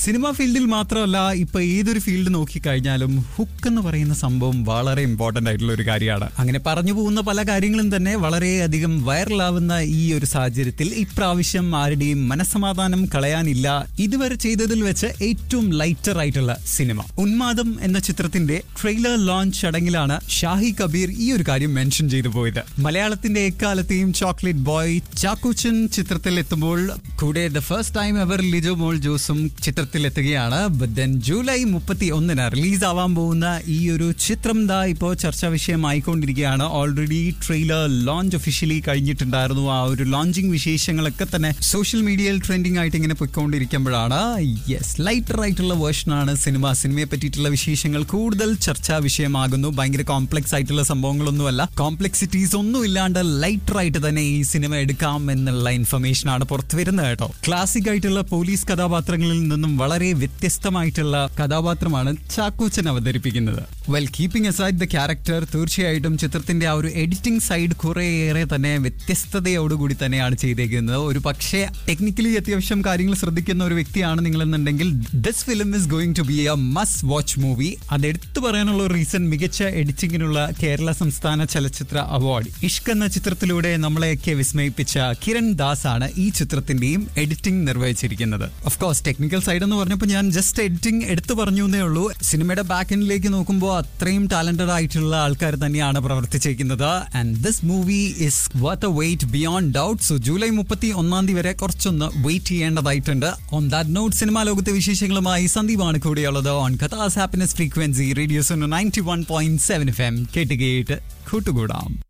cinema ഫീൽഡിൽ മാത്രമല്ല ഇപ്പൊ ഏതൊരു ഫീൽഡ് നോക്കിക്കഴിഞ്ഞാലും ഹുക്ക് എന്ന് പറയുന്ന സംഭവം വളരെ ഇമ്പോർട്ടന്റ് ആയിട്ടുള്ള ഒരു കാര്യമാണ് അങ്ങനെ പറഞ്ഞു പോകുന്ന പല കാര്യങ്ങളും തന്നെ വളരെയധികം വൈറലാവുന്ന ഈ ഒരു സാഹചര്യത്തിൽ ഇപ്രാവശ്യം ആരുടെയും മനസ്സമാധാനം കളയാനില്ല ഇതുവരെ ചെയ്തതിൽ വെച്ച് ഏറ്റവും ലൈറ്റർ ആയിട്ടുള്ള സിനിമ ഉന്മാദം എന്ന ചിത്രത്തിന്റെ ട്രെയിലർ ലോഞ്ച് ചടങ്ങിലാണ് ഷാഹി കബീർ ഈ ഒരു കാര്യം മെൻഷൻ ചെയ്തു പോയത് മലയാളത്തിന്റെ എക്കാലത്തെയും ചോക്ലേറ്റ് ബോയ് ചാക്കോച്ചൻ ചിത്രത്തിൽ എത്തുമ്പോൾ കൂടെ the first time ever Lijo Mol ജോസും ചിത്രത്തിൽ എത്തുകയാണ് ബട്ട് ദെൻ ജൂലൈ മുപ്പത്തി ഒന്നിന് റിലീസ് ആവാൻ പോകുന്ന ഈ ഒരു ചിത്രം ദാ ഇപ്പോൾ ചർച്ചാ വിഷയമായിക്കൊണ്ടിരിക്കുകയാണ് ഓൾറെഡി ട്രെയിലർ ലോഞ്ച് ഒഫീഷ്യലി കഴിഞ്ഞിട്ടുണ്ടായിരുന്നു ആ ഒരു ലോഞ്ചിങ് വിശേഷങ്ങളൊക്കെ തന്നെ സോഷ്യൽ മീഡിയയിൽ ട്രെൻഡിങ് ആയിട്ട് ഇങ്ങനെ പൊയ്ക്കൊണ്ടിരിക്കുമ്പോഴാണ് യെസ് ലൈറ്റർ ആയിട്ടുള്ള വേർഷനാണ് സിനിമ സിനിമയെ പറ്റിയിട്ടുള്ള വിശേഷങ്ങൾ കൂടുതൽ ചർച്ചാ വിഷയമാകുന്നു ഭയങ്കര കോംപ്ലക്സ് ആയിട്ടുള്ള സംഭവങ്ങളൊന്നുമല്ല കോംപ്ലക്സിറ്റീസ് ഒന്നും ഇല്ലാണ്ട് ലൈറ്റർ ആയിട്ട് തന്നെ ഈ സിനിമ എടുക്കാം എന്നുള്ള ഇൻഫർമേഷൻ ആണ് പുറത്തു വരുന്നത് കേട്ടോ ക്ലാസിക് ആയിട്ടുള്ള പോലീസ് കഥാപാത്രങ്ങളിൽ നിന്നും വളരെ വ്യത്യസ്തമായിട്ടുള്ള കഥാപാത്രമാണ് ചാക്കോച്ചൻ അവതരിപ്പിക്കുന്നത് well keeping aside the character തീർച്ചയായിട്ടും ചിത്രത്തിന്റെ ആ ഒരു എഡിറ്റിംഗ് സൈഡ് കുറേയേറെ തന്നെ വ്യത്യസ്തതയോടുകൂടി തന്നെയാണ് ചെയ്തേക്കുന്നത് ഒരു പക്ഷേ ടെക്നിക്കലി അത്യാവശ്യം കാര്യങ്ങൾ ശ്രദ്ധിക്കുന്ന ഒരു വ്യക്തിയാണ് നിങ്ങളെന്നുണ്ടെങ്കിൽ this film is going to be a must watch movie അത് എടുത്തു പറയാനുള്ള ഒരു റീസൺ മികച്ച എഡിറ്റിംഗിനുള്ള കേരള സംസ്ഥാന ചലച്ചിത്ര അവാർഡ് ഇഷ്ക് എന്ന ചിത്രത്തിലൂടെ നമ്മളെയൊക്കെ വിസ്മയിപ്പിച്ച കിരൺ ദാസ് ആണ് ഈ ചിത്രത്തിന്റെയും എഡിറ്റിംഗ് നിർവഹിച്ചിരിക്കുന്നത് ഓഫ് കോഴ്സ് ടെക്നിക്കൽ സൈഡ് എന്ന് പറഞ്ഞപ്പോൾ ഞാൻ ജസ്റ്റ് എഡിറ്റിംഗ് എടുത്തു പറഞ്ഞു എന്നേ ഉള്ളൂ സിനിമയുടെ ബാക്ക് എൻഡിലേക്ക് നോക്കുമ്പോൾ അത്രയും ടാലന്റഡ് ആയിട്ടുള്ള ആൾക്കാർ തന്നെയാണ് പ്രവർത്തിച്ചിരിക്കുന്നത് and this movie is worth a wait beyond doubt so July മുപ്പത്തി ഒന്നാം തീയതി വരെ കുറച്ചൊന്ന് വെയിറ്റ് ചെയ്യേണ്ടതായിട്ടുണ്ട് ഓൺ ദാറ്റ് നോട്ട് സിനിമാ ലോകത്തെ വിശേഷങ്ങളുമായി സന്ദീപാണ് കൂടെയുള്ളത് on Kathas happiness frequency radio's ninety one point seven F M കേട്ട് കേട്ട് കൂട്ടുകൂടാം